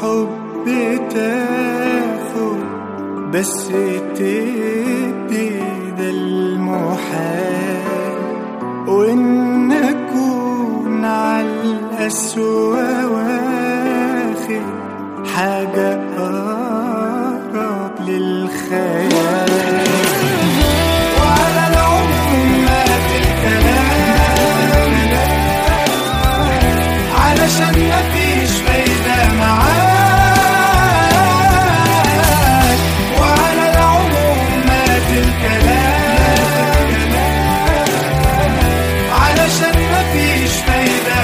الحب تاخد بس تدي ده المحال وإن أكون على الأسوأ واخد حاجة أقرب للخيال وعلى العموم مات الكلام علشان مفيش فايدة معاك وعلى العموم مات الكلام علشان مفيش فايدة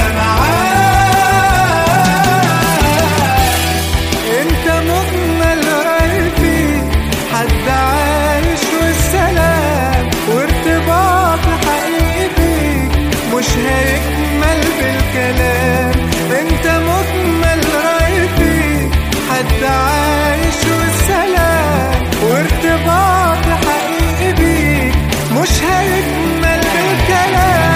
معاك انت مهمل قلبي حد عايش والسلام وارتباط حقيقي بيك مش هيكمل بالكلام انت مهمل قلبي حد عايش والسلام وارتباط حقيقي بيك مش هيكمل بالكلام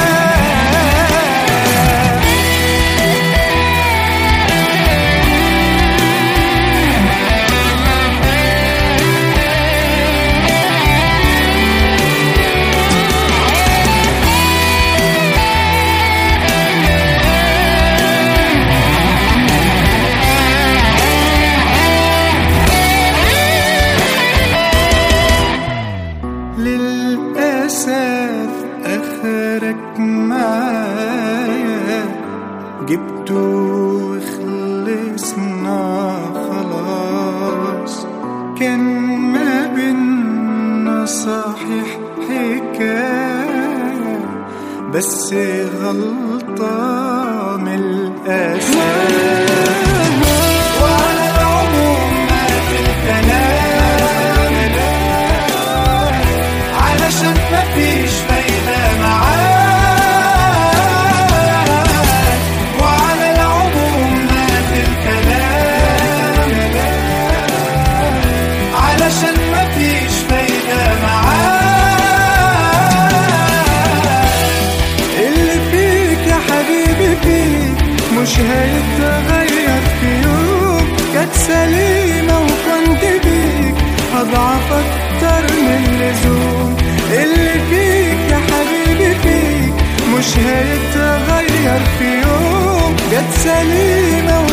للأسف آخرك معايا جبته وخلصنا خلاص كان ما بينا صحيح حكاية بس غلطة من الأساس وعلى العموم ما في الكلام علشان مفيش فايدة معاك وعلى العموم مات الكلام علشان مفيش فايدة معاك اللي فيك يا حبيبي فيك مش هيتغير في يوم كانت سليمة وكنت بيك أضعف أكتر من اللزوم اللي فيك يا حبيبي فيك مش هيتغير في يوم جت سليمة